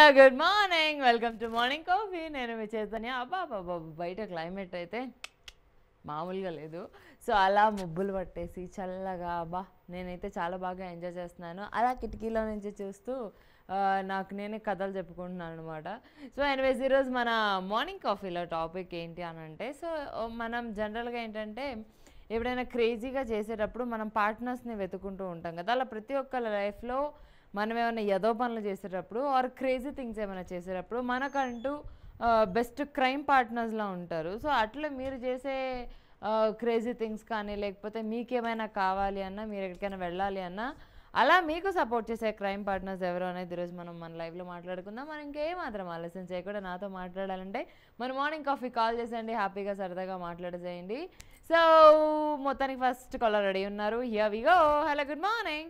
Good morning welcome to morning coffee నేను మీ చైతన్య అబ్బా బాబా బయట క్లైమేట్ అయితే మామూలుగా లేదు సో అలా ముబ్బులు పట్టేసి చల్లగా అబ్బా నేనైతే చాలా బాగా ఎంజాయ్ చేస్తున్నాను అలా కిటికీలో నుంచి చూస్తూ ఆ, నాకు నేనే కథలు చెప్పుకుంటున్నాను అనమాట సో ఎనీవేస్ ఈరోజు మన మార్నింగ్ కాఫీలో టాపిక్ ఏంటి అని అంటే సో మనం జనరల్గా ఏంటంటే ఎప్పుడైనా క్రేజీగా చేసేటప్పుడు మనం పార్ట్నర్స్ని వెతుకుంటూ ఉంటాం కదా అలా ప్రతి ఒక్కళ్ళ లైఫ్లో మనం ఏమైనా యదో పనులు చేసేటప్పుడు ఆర్ క్రేజీ థింగ్స్ ఏమైనా చేసేటప్పుడు మనకంటూ బెస్ట్ క్రైమ్ పార్ట్నర్స్లా ఉంటారు సో అట్లా మీరు చేసే క్రేజీ థింగ్స్ కానీ లేకపోతే మీకేమైనా కావాలి అన్నా మీరు ఎక్కడికైనా వెళ్ళాలి అన్నా అలా మీకు సపోర్ట్ చేసే క్రైమ్ పార్ట్నర్స్ ఎవరు అనేది ఈరోజు మనం మన లైవ్లో మాట్లాడుకుందాం మనం ఇంకేం మాత్రం ఆలస్యం చేయకుండా నాతో మాట్లాడాలంటే మన మార్నింగ్ కాఫీ కాల్ చేసేయండి హ్యాపీగా సరదాగా మాట్లాడేసేయండి సో మొత్తానికి ఫస్ట్ కాలర్ రెడీ ఉన్నారు here we go hello good morning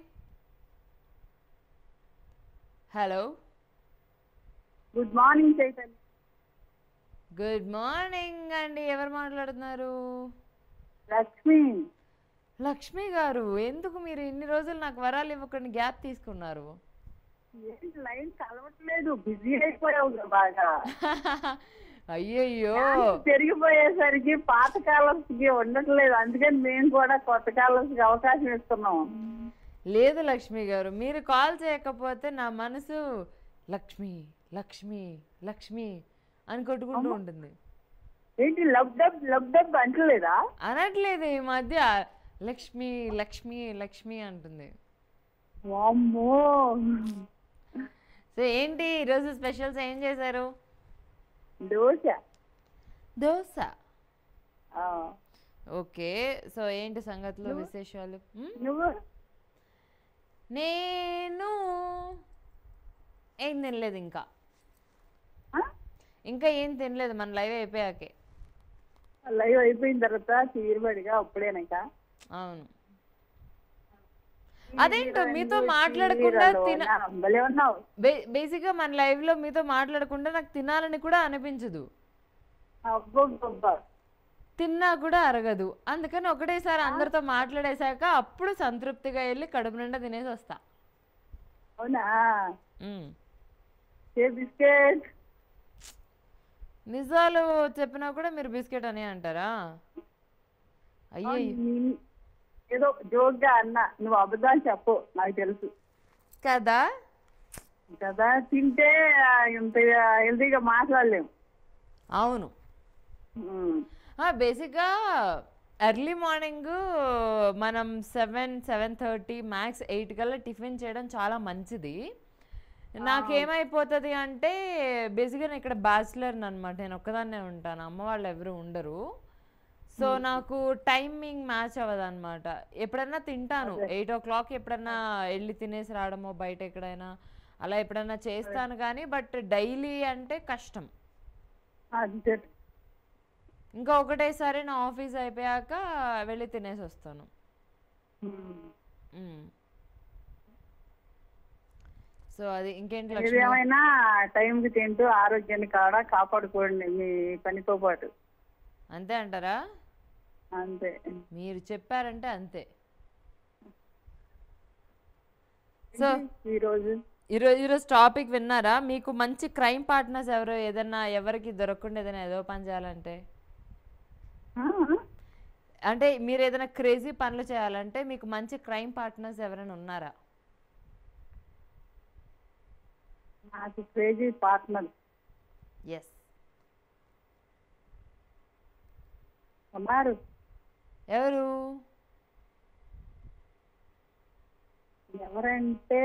hello good morning Chaitanya good morning అండి ఎవరు మాట్లాడుతున్నారు లక్ష్మి లక్ష్మి గారు ఎందుకు మీరు ఇన్ని రోజులు నాకు వరాలు ఇవ్వకుండా గ్యాప్ తీసుకున్నారు ఏంటి లైన్ కలవట్లేదు బిజీ అయిపోయావు కదా బాగా అయ్యయ్యో పెరిగిపోయేసరికి పాత కాలర్స్ కి ఉండట్లేదు అందుకని మేము కూడా కొత్త కాలర్స్ కి అవకాశం ఇస్తున్నాం లేదు లక్ష్మి గారు మీరు కాల్ చేయకపోతే నా మనసు లక్ష్మి లక్ష్మి లక్ష్మి అని కొట్టుకుంటూ ఉంటుంది ఏంటి లబ్ డబ్ లబ్ డబ్ అంటలేదా అనట్లేదు ఈ మధ్య లక్ష్మి లక్ష్మి లక్ష్మి అంటుంది వామ్మో సో ఏంటి ఈరోజు స్పెషల్స్ ఏం చేశారు దోశ దోశ ఆ, ఓకే సో ఏంటి సంగతులు విశేషాలు మ్? నువ్వు నేను ఏం తినలేదు ఇంకా ఆ? ఇంకా ఏం తినలేదు మన లైవ్ అయిపోయాకే లైవ్ అయిపోయిన తర్వాత తీరుబడిగా అప్పుడేనాక అవును అదేంటో మీతో మాట్లాడకుండా తిన భలే ఉన్నావు బే- బేసిక్గా మన లైవ్లో మీతో మాట్లాడకుండా నాకు తినాలని కూడా అనిపించదు అబ్బబ్బబ్బా తిన్నా కూడా అరగదు అందుకని ఒకటేసారి అందరితో మాట్లాడేశాక అప్పుడు సంతృప్తిగా వెళ్ళి కడుపు నిండా తినేసి వస్తా అవునా మ్. ఏ బిస్కెట్ నిజాలు చెప్పినా కూడా మీరు బిస్కెట్ అని అంటారా అయ్యో నీ- ఏదో జోక్ గా అన్నా నువ్వు అబద్ధాలు చెప్పు నాకు తెలుసు కదా కదా తింటే ఆ, ఇంత హెల్తీగా మాట్లాడలేము అవును ఉమ్. బేసిక్గా ఎర్లీ మార్నింగ్ మనం seven seven thirty max eight కల్లా టిఫిన్ చేయడం చాలా మంచిది నాకేమైపోతుంది అంటే బేసిక్గా నేను ఇక్కడ బ్యాచిలర్ని అనమాట నేను ఒక్కదాన్నే ఉంటాను అమ్మ వాళ్ళు ఎవరు ఉండరు సో నాకు టైమింగ్ మ్యాచ్ అవ్వదు అనమాట ఎప్పుడైనా తింటాను ఎయిట్ ఓ క్లాక్ ఎప్పుడైనా వెళ్ళి తినేసి రావడమో బయట ఎక్కడైనా అలా ఎప్పుడైనా చేస్తాను కానీ బట్ డైలీ అంటే కష్టం అంతే ఇంకా ఒకటేసారి నా ఆఫీస్ అయిపోయాక వెళ్ళి తినేసి వస్తాను ఉమ్. మ్మ్. సో అది ఇంకేంటి లక్ష్మి ఏదేమైనా టైంకి తింటూ ఆరోగ్యాన్ని కాడా కాపాడుకోండి మీ పనితో పాటు అంతే అంటారా అంతే మీరు చెప్పారంటే అంతే సో ఈరోజు ఈరోజు ఈరోజు టాపిక్ విన్నారా మీకు మంచి క్రైమ్ పార్ట్నర్స్ ఎవరు ఏదైనా ఎవరికి దొరకకుండా ఏదైనా ఏదో పని చేయాలంటే ఆ? అంటే మీరు ఏదైనా క్రేజీ పనులు చేయాలంటే మీకు మంచి క్రైమ్ పార్ట్నర్స్ ఎవరైనా ఉన్నారా నాకు క్రేజీ పార్ట్నర్ ఎస్ ఉన్నారు ఎవరు ఎవరంటే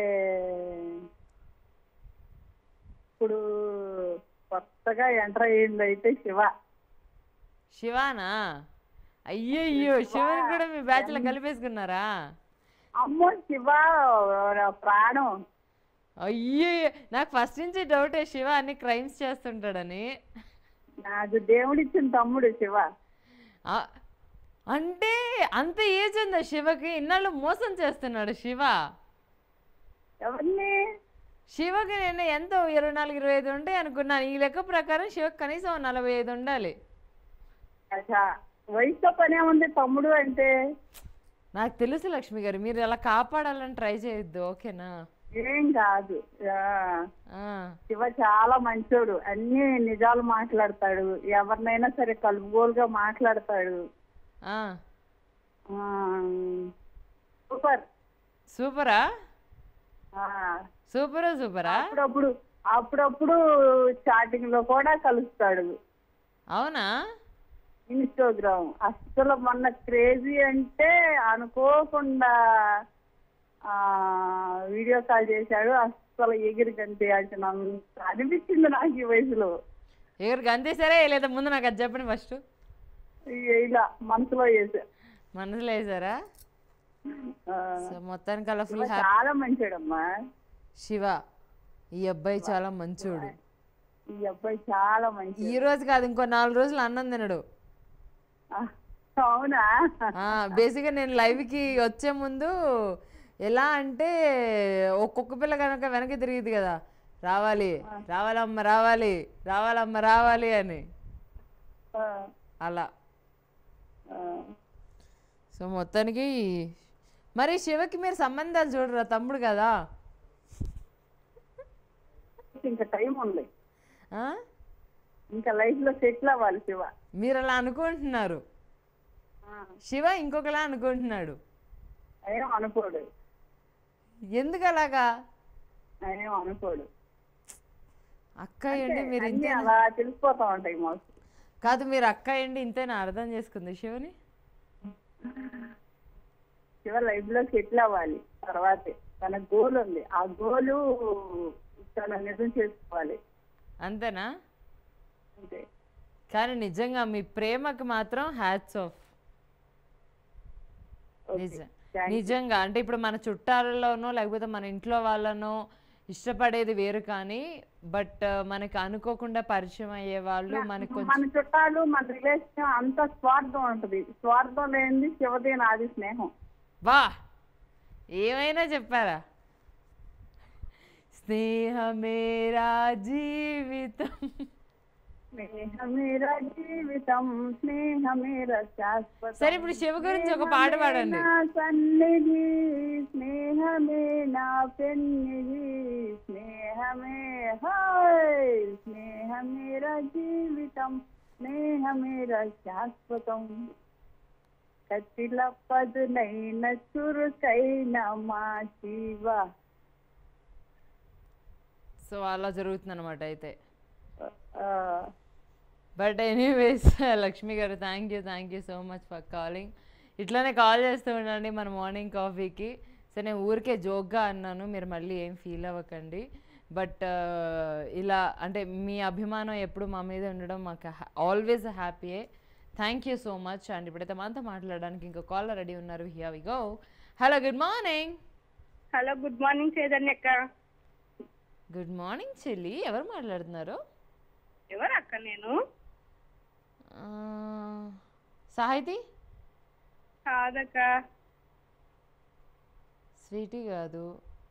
ఇప్పుడు కొత్తగా ఎంటర్ అయ్యింది అయితే శివ శివానా అయ్యయ్యో శివని కూడా మీ బ్యాచ్ లో కలిపేసుకున్నారా అమ్మో శివ ప్రాణం అయ్యో నాకు ఫస్ట్ నుంచి డౌటే శివ అన్ని క్రైమ్స్ చేస్తుంటాడని నాకు దేవుడిచ్చిన తమ్ముడు శివ ఆ, అంటే అంత ఏజ్ ఉందా శివకి ఇన్నాళ్ళు మోసం చేస్తున్నాడు శివ ఎవరిని శివకి నేను ఎంత ఇరవై నాలుగు ఇరవై ఐదు ఉంటాయి అనుకున్నాను ఈ లెక్క ప్రకారం శివకి కనీసం నలభై ఐదు ఉండాలి అచ్చా వయసుతో పనే ఉంది తమ్ముడు అంటే నాకు తెలుసు లక్ష్మి గారు మీరు అలా కాపాడాలని ట్రై చేయొద్దు ఓకేనా ఏం కాదు ఆ, ఆ, శివ చాలా మంచోడు అన్ని నిజాలు మాట్లాడతాడు ఎవరినైనా సరే కలుపుగోలుగా మాట్లాడతాడు ఆ. ఆ, సూపర్ సూపరా ఆ, సూపరా సూపరా అప్పుడప్పుడు అప్పుడప్పుడు స్టార్టింగ్ లో కూడా కలుస్తాడు అవునా ఇన్స్టాగ్రామ్ అసలు మొన్న క్రేజీ అంటే అనుకోకుండా ఆ వీడియో కాల్ చేశాడు అసలు ఎగిరి కంటే అంత అనిపించింది నాకు ఈ వయసులో ఎవరికి అంతేసారా లేదా ముందు నాకు అది చెప్పండి ఫస్ట్ ఇక ఇలా మనసులో చేశా మనసులో వేసారా ఆ, సో మొత్తానికి అలా శివ ఫుల్ హ్యాపీ చాలా మంచిడమ్మా శివ ఈ అబ్బాయి చాలా మంచోడు ఈ అబ్బాయి చాలా మంచి ఈ రోజు కాదు ఇంకో నాలుగు రోజులు అన్నం తినడు అవునా బేసిక్గా నేను లైవ్కి వచ్చే ముందు ఎలా అంటే ఒక్కొక్క పిల్ల కనుక వెనక్కి తిరిగింది కదా రావాలి రావాలమ్మ రావాలి రావాలమ్మ రావాలి అని ఆ, అలా ఆ. సో మొత్తానికి మరి శివకి మీరు సంబంధాలు చూడరా తమ్ముడు కదా ఇంకా టైం ఉంది ఆ? ఇంకా లైఫ్ లో సెటిల్ అవ్వాలి శివ మీరు అలా అనుకుంటున్నారు ఆ, శివ ఇంకొకలా అనుకుంటున్నాడు ఏం అనుకోడు ఎందుకు అలాగా ఏం అనుకోడు అక్క ఏంటి మీరు అన్ని ఇంతేనా అలా తెలిసిపోతా ఉంటాయి మాకు కాదు మీరు అక్క ఏంటి ఇంతేనా అర్థం చేసుకుంది శివని శివ లైఫ్ లో సెటిల్ అవ్వాలి తర్వాతే తన గోల్ ఉంది ఆ గోలు తన నిజం చేసుకోవాలి అంతేనా అంతే కానీ నిజంగా మీ ప్రేమకి మాత్రం హ్యాట్స్ ఆఫ్ నిజం నిజంగా అంటే ఇప్పుడు మన చుట్టాలలోనో లేకపోతే మన ఇంట్లో వాళ్ళనో ఇష్టపడేది వేరు కానీ బట్ మనకి అనుకోకుండా పరిచయం అయ్యే వాళ్ళు మనకి కొంచెం మన చుట్టాలు మన రిలేషన్ అంత స్వార్థం ఉంటది స్వార్థం లేనిది శివదే నాది స్నేహం వా ఏమైనా చెప్పారా స్నేహమేరా జీవితం స్నేహమేరా జీవితం స్నేహమేరా శాశ్వతం సరే ఇప్పుడు శివ గురించి ఒక పాట పాడండి నా సన్నిధి స్నేహమే నా పెన్నిధి స్నేహమే హాయ్ స్నేహమేరా జీవితం స్నేహమేరా శాశ్వతం కత్తిల పదునైన చురుకైన మా శివ సో అలా జరుగుతుంది అనమాట అయితే ఆ, బట్ ఎనీవేస్ లక్ష్మి గారు thank you thank you so much for calling ఇట్లానే కాల్ చేస్తూ ఉండండి మన మార్నింగ్ కాఫీకి సో నేను ఊరికే జోక్గా అన్నాను మీరు మళ్ళీ ఏం ఫీల్ అవ్వకండి బట్ ఇలా అంటే మీ అభిమానం ఎప్పుడు మా మీద ఉండడం మాకు ఆల్వేస్ హ్యాపీయే thank you so much and ఇప్పుడైతే మనతో మాట్లాడడానికి ఇంకో కాలర్ రెడీ ఉన్నారు here we go hello good morning hello good morning Chaitanya అక్క గుడ్ మార్నింగ్ చెల్లి ఎవరు మాట్లాడుతున్నారు ఎవరు అక్క నేను ఆ, సాహితి కాదక్క స్వీటీ కాదు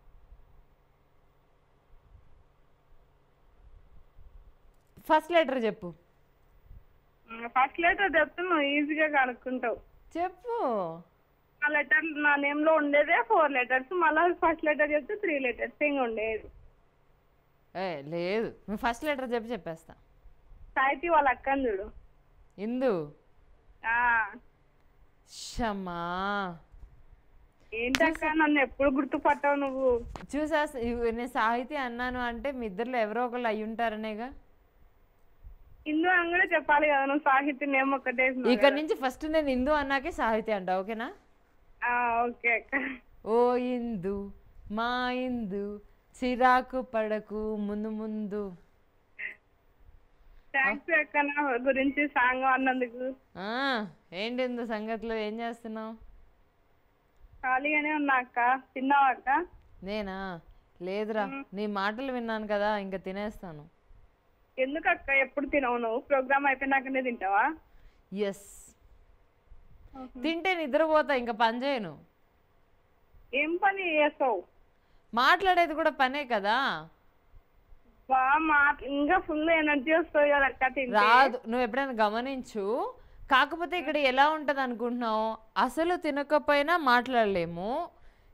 ఫస్ట్ లెటర్ చెప్పు ఫస్ట్ లెటర్ చెప్తే నువ్వు ఈజీగా కనుక్కుంటావు చెప్పు ఆ లెటర్ నా నేమ్ లో ఉండేదే ఫోర్ లెటర్స్ మళ్ళీ ఫస్ట్ లెటర్ చెప్తే త్రీ లెటర్స్ ఇంకా ఉండేది ఏ లేదు నువ్వు ఫస్ట్ లెటర్ చెప్పి చెప్పేస్తా సాహితీ వాళ్ళ అక్కని చూడు ఇందు ఆ, షమ్మా ఏంటక్క నన్ను ఎప్పుడు గుర్తుపట్టావు నువ్వు చూసా ఇవ్- నేను సాహితి అన్నాను అంటే మీ ఇద్దరిలో ఎవరో ఒకళ్ళు అయి ఉంటారనేగా ఇందు అని కూడా చెప్పాలి కదా నువ్వు సాహితీ నేమ్ ఒక్కటే వేసినావు ఇక్కడ కదా. నుంచి ఫస్ట్ నేను ఇందు అన్నాకే సాహితి అంట ఓకేనా ఆ, ఓకే అక్క ఓ ఇందు మా ఇందు చిరాకు పడకు ముందు ముందు థ్యాంక్స్ అక్క నా గురించి సాంగ్ అన్నందుకు ఆ, ఏంటి ఇందు సంగతిలో ఏం చేస్తున్నావు ఖాళీగానే ఉన్నా అక్క తిన్నావా అక్క నేనా లేదురా నీ మాటలు విన్నాను కదా ఇంకా తినేస్తాను ఎందుకు అక్క ఎప్పుడు తినవు నువ్వు ప్రోగ్రామ్ అయిపోయినాకనే తింటావా ఎస్ తింటే నిద్రపోతా ఇంకా పని చేయను ఏం పని చేస్తావు మాట్లాడేది కూడా పనే కదా బా మా ఇంకా ఫుల్ ఎనర్జీ వస్తుంది కదా అక్క తింటే రాదు నువ్వు ఎప్పుడైనా గమనించు కాకపోతే ఇక్కడ ఎలా ఉంటుంది అనుకుంటున్నావు అసలు తినకపోయినా మాట్లాడలేము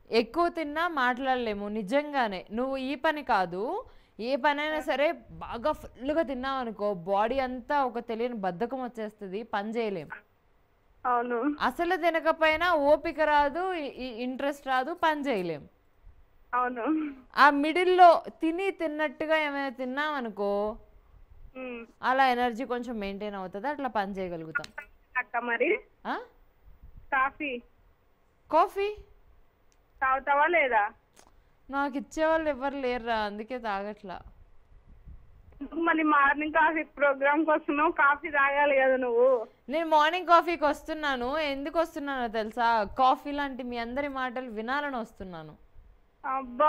ఎక్కువ తిన్నా మాట్లాడలేము నిజంగానే నువ్వు ఈ పని కాదు ఏ పనైనా సరే బాగా ఫుల్గా తిన్నావు అనుకో బాడీ అంతా ఒక తెలియని బద్ధకం వచ్చేస్తుంది పని చేయలేం అవును అసలు తినకపోయినా ఓపిక రాదు ఇంట్రెస్ట్ రాదు పని చేయలేం అవును ఆ మిడిల్లో తిని తిన్నట్టుగా ఏమైనా తిన్నాం అనుకో ఉమ్. అలా ఎనర్జీ కొంచెం మెయింటైన్ అవుతుంది అట్లా పని చేయగలుగుతాం అక్క మరి ఆ? కాఫీ కాఫీ తాగుతావా లేదా నాకు ఇచ్చేవాళ్ళు ఎవరు లేరురా అందుకే తాగట్లా ఎందుకు మళ్ళీ మార్నింగ్ కాఫీ ప్రోగ్రామ్ కి వస్తున్నావు కాఫీ తాగాలి కదా నువ్వు నేను మార్నింగ్ కాఫీకి వస్తున్నాను ఎందుకు వస్తున్నానో తెలుసా కాఫీ లాంటి మీ అందరి మాటలు వినాలని వస్తున్నాను అబ్బా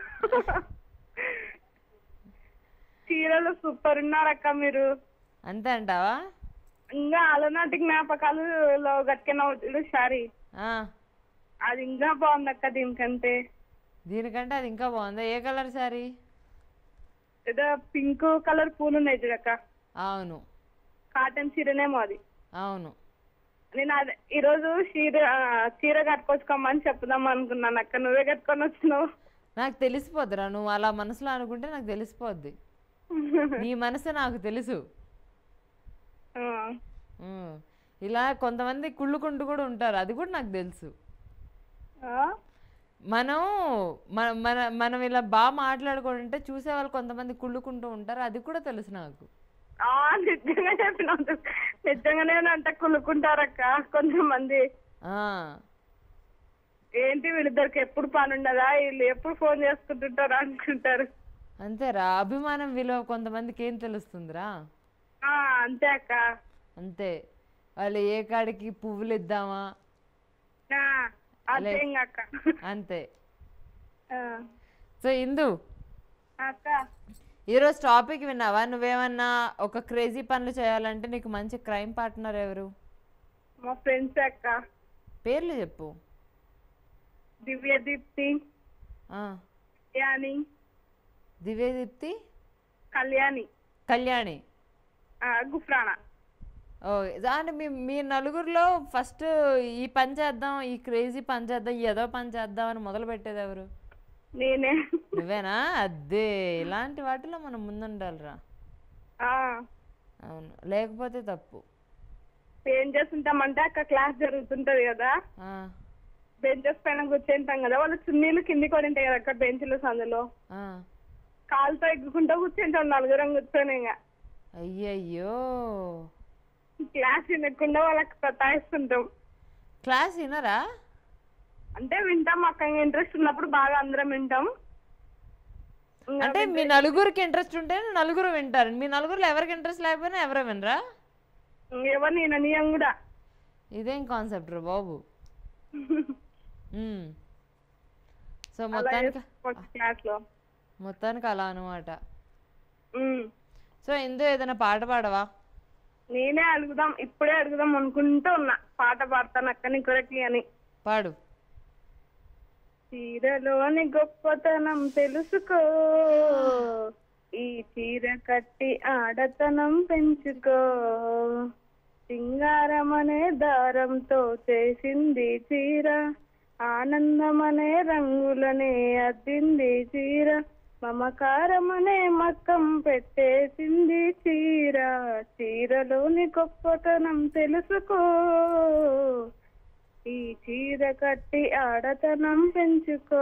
చీరలు సూపర్ ఉన్నారక్క మీరు అంతే అంటావా ఇంకా అలనాటి జ్ఞాపకాలు గట్టిన సారీ ఆ, అది ఇంకా బాగుంది అక్క దీనికంటే దీనికంటే అది ఇంకా బాగుందా ఏ కలర్ సారీ ఏదో పింక్ కలర్ పూలు ఉన్నాయి చూడక్క అవును కాటన్ చీరనేమో అది అవును నేను అదే ఈరోజు చీర ఆ, చీర కట్టుకొచ్చుకోమని చెప్దాం అనుకున్నాను అక్క నువ్వే కట్టుకొని వచ్చినావు నాకు తెలిసిపోద్దిరా నువ్వు అలా మనసులో అనుకుంటే నాకు తెలిసిపోద్ది నీ మనసు నాకు తెలుసు ఆ, ఉమ్. ఇలా కొంతమంది కుళ్ళుకుంటూ కూడా ఉంటారు అది కూడా నాకు తెలుసు ఆ? మనం మన మన మనం ఇలా బాగా మాట్లాడుకుంటుంటే చూసే వాళ్ళు కొంతమంది కుళ్ళుకుంటూ ఉంటారు అది కూడా తెలుసు నాకు ఆ, నిజంగా చెప్పినావు నిజంగానే అంట కులుకుంటారక్క కొంతమంది ఆ, ఏంటి వీళ్ళిద్దరికి ఎప్పుడు పని ఉండదా వీళ్ళు ఎప్పుడు ఫోన్ చేసుకుంటుంటారు అనుకుంటారు అంతేరా అభిమానం విలువ కొంతమందికి ఏం తెలుస్తుందిరా ఆ, అంతే అక్క అంతే వాళ్ళు ఏ కాడికి పువ్వులు ఇద్దామా ఆ, అంతే ఇంక అక్క అంతే ఆ, సో ఇందు అక్క ఈరోజు టాపిక్ విన్నావా నువ్వేమన్నా ఒక క్రేజీ పనులు చేయాలంటే నీకు మంచి క్రైమ్ పార్ట్నర్ ఎవరు మా ఫ్రెండ్స్ అక్క పేర్లు చెప్పు దివ్య దీప్తి ఆ, కళ్యాణి దివ్యదీప్తి కళ్యాణి కళ్యాణి ఆ, గుఫ్రానా ఓ అంటే మీ మీ నలుగురిలో ఫస్ట్ ఈ పని చేద్దాం ఈ క్రేజీ పని చేద్దాం ఈ ఏదో పని చేద్దాం అని మొదలు పెట్టేది ఎవరు నేనే నువ్వేనా అదే ఇలాంటి వాటిలో మనం ముందుండాలిరా ఆ, అవును లేకపోతే తప్పు ఏం చేస్తుంటామంటే అక్క క్లాస్ జరుగుతుంటది కదా ఆ, బెంచెస్ పైన కూర్చుంటాం కదా వాళ్ళు చున్నీలు కిందికి పడి ఉంటాయి కదా అక్క బెంచ్లు సందులో ఆ. కాలుతో ఎగ్గుకుంటూ కూర్చుంటాం నలుగురం కూర్చొని ఇంకా అయ్యయ్యో క్లాస్ వినకుండా వాళ్ళకి సతాయిస్తుంటాం క్లాస్ వినరా అంటే వింటాం అక్క ఇంట్రెస్ట్ ఉన్నప్పుడు బాగా అందరం వింటాం ఇంకా అంటే మీ నలుగురికి ఇంట్రెస్ట్ ఉంటే నలుగురు వింటారు మీ నలుగురిలో ఎవరికి ఇంట్రెస్ట్ లేకపోయినా ఎవరో వినరా ఎవరు నేను నీయం కూడా ఇదేం కాన్సెప్ట్ రా బాబు మ్మ్. సో మొత్తానికి క్లాస్ లో మొత్తానికి అలా అనమాట ఉమ్. సో ఇందు ఏదైనా పాట పాడవా నేనే అడుగుదాం ఇప్పుడే అడుగుదాం అనుకుంటూ ఉన్నా పాట పాడతాను అక్క నీ కొరకి అని పాడు చీరలోని గొప్పతనం తెలుసుకో ఈ చీర కట్టి ఆడతనం పెంచుకో సింగారమనే దారంతో చేసింది చీర ఆనందమనే రంగులనే అద్దింది చీర మమకారమనే మక్కం పెట్టేసింది చీర చీరలోని గొప్పతనం తెలుసుకో ఈ చీర కట్టి ఆడతనం పెంచుకో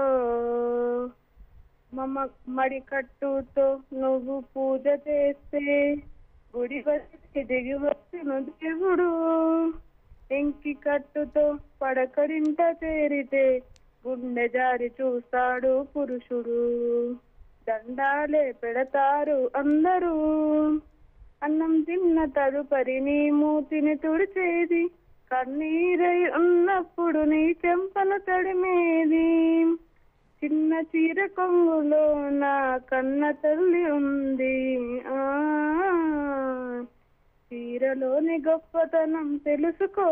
మమ మడి కట్టుతో నువ్వు పూజ చేస్తే గుడి వచ్చి దిగి వచ్చిన దేవుడు ఎంకి కట్టుతో పడకడింట చేరితే గుండె జారి చూస్తాడు పురుషుడు దండాలే పెడతారు అందరూ అన్నం తిన్న తదుపరి నీ మూతిని తుడిచేది కన్నీరై ఉన్నప్పుడు నీ చెంపను తడిమేది చిన్న చీర కొంగులో నా కన్న తల్లి ఉంది ఆ చీరలోని గొప్పతనం తెలుసుకో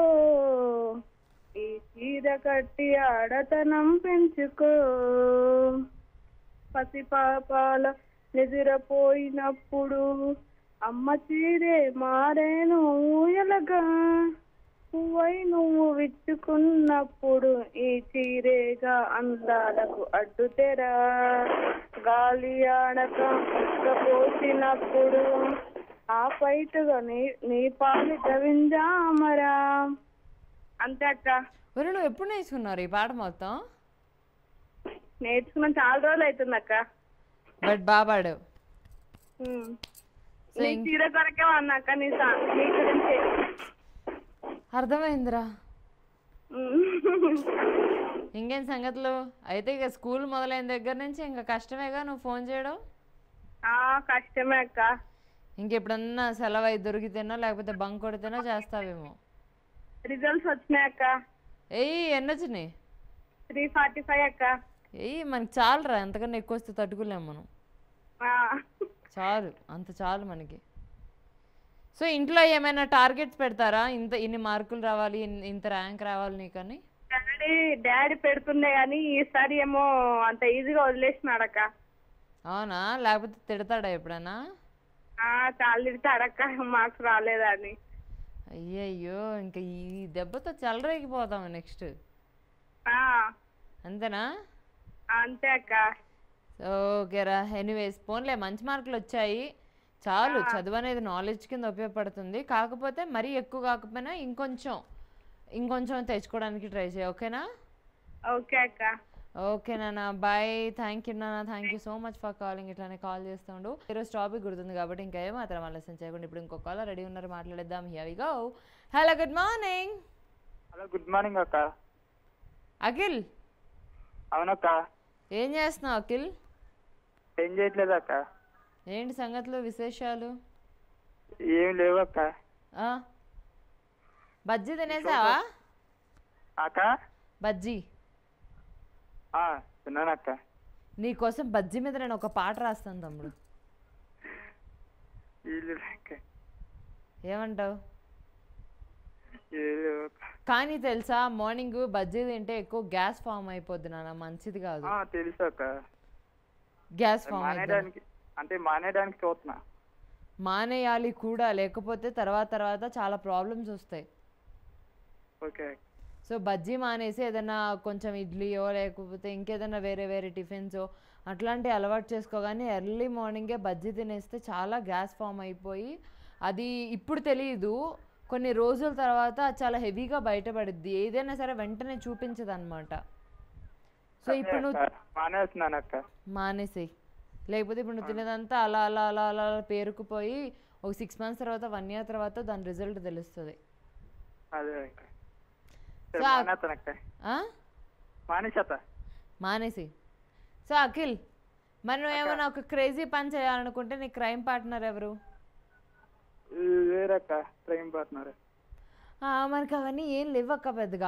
ఈ చీర కట్టి ఆడతనం పెంచుకో పసిపాపాల నిద్రపోయినప్పుడు అమ్మ చీరే మారేను ఊయలగా పువ్వై నువ్వు విచ్చుకున్నప్పుడు ఈ చీరేగా అందాలకు అడ్డుతెరా గాలి ఆడక పోసినప్పుడు ఆ పైటుగా నీ నీ పాలి గవింజామరా అంతే అక్క ఒరే నువ్వు ఎప్పుడు నేర్చుకున్నారు ఈ పాట మొత్తం నేర్చుకున్న చాలా రోజులు అవుతుంది అక్క బట్ బాబాడు ఉమ్. సో నీ ఇం- చీర కొరకే అన్నాక నీ సా- నీ గురించి అర్థమైందిరా ఉమ్. ఇంకేం సంగతులు అయితే ఇక స్కూల్ మొదలైన దగ్గర నుంచి ఇంకా కష్టమేగా నువ్వు ఫోన్ చేయడం ఆ కష్టమే అక్క ఇంకెప్పుడన్నా సెలవు అయి దొరికితేనో లేకపోతే బంక్ కొడితేనో చేస్తావేమో రిజల్ట్స్ వచ్చినాయి అక్క ఏయ్ ఎన్ని వచ్చినాయి త్రీ ఫార్టీ ఫైవ్ అక్క ఏయ్ మనకి చాలురా ఎంతకన్నా ఎక్కువ వస్తే తట్టుకోలేము మనం ఆ. చాలు అంత చాలు మనకి సో ఇంట్లో ఏమైనా టార్గెట్స్ పెడతారా ఇంత ఇన్ని మార్కులు రావాలి ఇన్- ఇంత ర్యాంక్ రావాలి నీకని డాడీ డాడీ పెడుతుండే కానీ ఈసారి ఏమో అంత ఈజీగా వదిలేసినాడక్క అవునా లేకపోతే తిడతాడా ఎప్పుడైనా ఆ చాలా తిడతాడక్క మార్క్స్ రాలేదని అయ్యయ్యో ఇంకా ఈ దెబ్బతో చెలరేగిపోతాము నెక్స్ట్ ఆ అంతేనా అంతే అక్క ఓకేరా ఎనీవేస్ పోన్లే మంచి మార్కులు వచ్చాయి చాలు చదువు అనేది నాలెడ్జ్ కింద ఉపయోగపడుతుంది కాకపోతే మరీ ఎక్కువ కాకపోయినా ఇంకొంచెం ఇంకొంచెం తెచ్చుకోవడానికి ట్రై చేయి ఓకేనా ఓకే అక్క ఓకే నాన్న బాయ్ థ్యాంక్ యూ నాన్న thank you so much for calling ఇట్లానే కాల్ చేస్తుండు ఈరోజు టాపిక్ గుర్తుంది కాబట్టి ఇంకా ఏమాత్రం ఆలస్యం చేయకుండా ఇప్పుడు ఇంకో కాల్ రెడీ ఉన్నారు మాట్లాడేద్దాం here we go hello good morning hello good morning అక్క అఖిల్ అవునక్క ఏం చేస్తున్నావు అఖిల్ ఏం చేయట్లేదు అక్క ఏంటి సంగతులు విశేషాలు ఏం లేవు అక్క ఆ? బజ్జీ తినేసావా అక్క బజ్జీ ఆ, తిన్నానక్క నీకోసం బజ్జీ మీద నేను ఒక పాట రాస్తాను తమ్ముడు ఏం లేవు అక్క ఏమంటావు ఏం లేవు అక్క. కానీ తెలుసా మార్నింగ్ బజ్జీ తింటే ఎక్కువ గ్యాస్ ఫామ్ అయిపోద్ది నాన్న మంచిది కాదు ఆ, తెలుసు అక్క గ్యాస్ ఫామ్ అయిపోద్ది మానేయడానికి అంటే మానేయడానికి చూస్తున్నా మానేయాలి కూడా లేకపోతే తర్వాత తర్వాత చాలా ప్రాబ్లమ్స్ వస్తాయి ఓకే అక్క. సో బజ్జీ మానేసి ఏదైనా కొంచెం ఇడ్లీయో లేకపోతే ఇంకేదైనా వేరే వేరే టిఫిన్సో అట్లాంటివి అలవాటు చేసుకోగానే ఎర్లీ మార్నింగే బజ్జీ తినేస్తే చాలా గ్యాస్ ఫామ్ అయిపోయి అది ఇప్పుడు తెలియదు కొన్ని రోజుల తర్వాత అది చాలా హెవీగా బయటపడుద్ది ఏదైనా సరే వెంటనే చూపించదు అనమాట సో ఇప్పుడు నువ్వు అక్క, మానేస్తున్నాను అక్క మానేసేయి లేకపోతే ఇప్పుడు నువ్వు తినేదంతా అలా అలా అలా అలా అలా పేరుకుపోయి ఒక సిక్స్ మంత్స్ తర్వాత వన్ ఇయర్ తర్వాత దాని రిజల్ట్ తెలుస్తుంది అదే అక్క సరే, సో ఆ- మానేస్తాను అక్క ఆ? మానేసేత మానేసి సో అఖిల్ మరి నువ్వు ఏమైనా ఒక క్రేజీ పని చేయాలనుకుంటే నీ క్రైమ్ పార్ట్నర్ ఎవరు వేరక్క ట్రైన్ పార్ట్నర్ ఆ, మనకి అవన్నీ ఏం లేవక్క పెద్దగా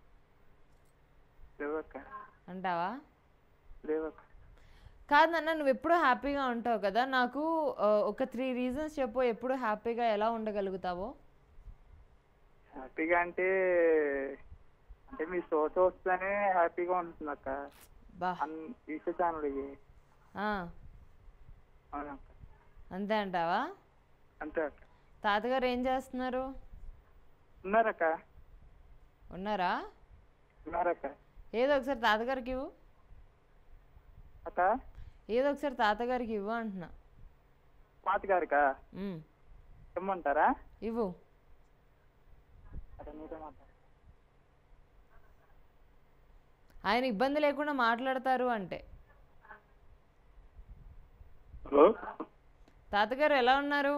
లేవక్క అంటావా లేవక్క కాదు నాన్న నువ్వు ఎప్పుడు హ్యాపీగా ఉంటావు కదా నాకు ఆ, ఒక త్రీ రీజన్స్ చెప్పు ఎప్పుడు హ్యాపీగా ఎలా ఉండగలుగుతావో హ్యాపీగా అంటే అంటే మీ షో చూస్తేనే హ్యాపీగా ఉంటుంది అక్క బా అన్ ఈసీ ఛానల్ ఇవి ఆ, అవునక్క అంతే అంటావా అంతే అక్క తాతగారు ఏం చేస్తున్నారు ఉన్నారక్క ఉన్నారా ఉన్నారక్క ఏదో ఒకసారి తాతగారికి ఇవ్వు అక్క ఏదో ఒకసారి తాతగారికి ఇవ్వు అంటున్నా పాత గారికా ఉమ్, ఇమ్మంటారా ఇవ్వు అదే మీతో మాట్లాడు ఆయన ఇబ్బంది లేకుండా మాట్లాడతారు అంటే హలో తాతగారు ఎలా ఉన్నారు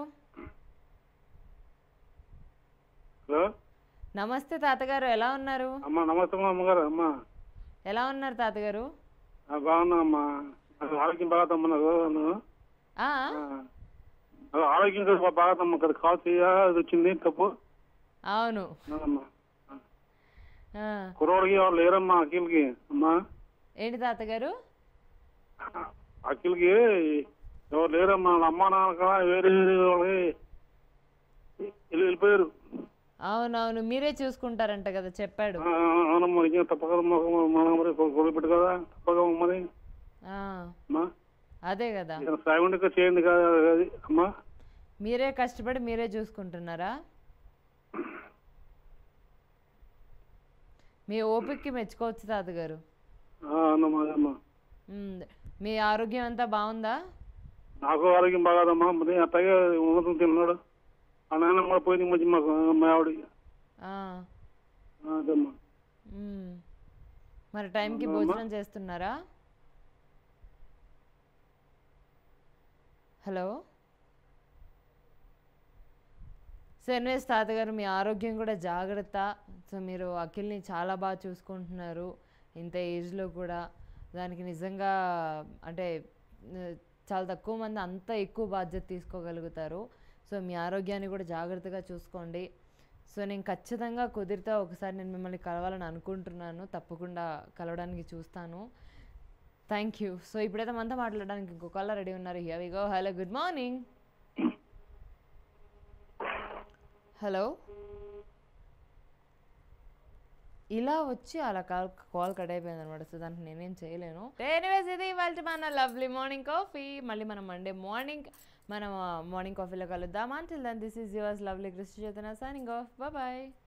హలో నమస్తే తాతగారు ఎలా ఉన్నారు అమ్మ నమస్తే అమ్మ అమ్మగారు అమ్మ ఎలా ఉన్నారు తాతగారు ఆ, బాగున్నా అమ్మా నాకు ఆరోగ్యం బాగా నాకు నువ్వు ఆ, నాకు ఆరోగ్యం కూడా బాగా అమ్మ ఇక్కడ కాల్ చేయాల్సి వచ్చింది తప్పు అవును అమ్మా ఆ, కుర్రోడికి వాళ్ళు లేరమ్మా అఖిల్కి అమ్మా ఏంటి తాతగారు అఖిల్కి ఎవరు లేరమ్మా వాళ్ళ అమ్మా నాన్న కూడా వేరే వేరే వాళ్ళకి వెళ్ళి వెళ్ళిపోయారు అవునవును మీరే చూసుకుంటారంట కదా చెప్పాడు ఆ, అవునమ్మా నిజంగా తప్పక మన మరి కొడుకు పెట్టు కదా తప్పక మరి ఆ, అమ్మా అదే కదా ఏదైనా సాయం ఉంటే చేయండి కదా అది అమ్మా మీరే కష్టపడి మీరే చూసుకుంటున్నారా మీ ఓపికకి మెచ్చుకోవచ్చు తాతగారు ఆ, అన్నమ్మా అమ్మా మ్మ్. మీ ఆరోగ్యం అంతా బాగుందా నాకు ఆరోగ్యం బాగాదమ్మా మరి అట్టగే ఉన్నతం తిన్నాడు ఆ నాయన కూడా పోయింది మధ్య మాకు మా ఆవిడకి ఆ. ఆ, అదమ్మా మ్మ్. మరి టైంకి అవునా? భోజనం చేస్తున్నారా హలో సో ఎన్వేస్ తాతగారు మీ ఆరోగ్యం కూడా జాగ్రత్త సో మీరు అఖిల్ని చాలా బాగా చూసుకుంటున్నారు ఇంత ఏజ్లో కూడా దానికి నిజంగా అంటే ఆ, చాలా తక్కువ మంది అంత ఎక్కువ బాధ్యత తీసుకోగలుగుతారు సో మీ ఆరోగ్యాన్ని కూడా జాగ్రత్తగా చూసుకోండి సో నేను ఖచ్చితంగా కుదిరితే ఒకసారి నేను మిమ్మల్ని కలవాలని అనుకుంటున్నాను తప్పకుండా కలవడానికి చూస్తాను థ్యాంక్ యూ సో ఇప్పుడైతే మనతో మాట్లాడడానికి ఇంకో కాలర్ రెడీ ఉన్నారు here we go hello good morning hello ఇలా వచ్చి అలా కాల్ కాల్ కట్ అయిపోయింది అనమాట సో దానికి నేనేం చేయలేను ఎనీవేస్ ఇది ఇవాళ మన లవ్లీ మార్నింగ్ కాఫీ మళ్ళీ మనం మండే మార్నింగ్ మనం మార్నింగ్ కాఫీలో కలుద్దాం until then this is yours lovely Krishna Chetana signing of bye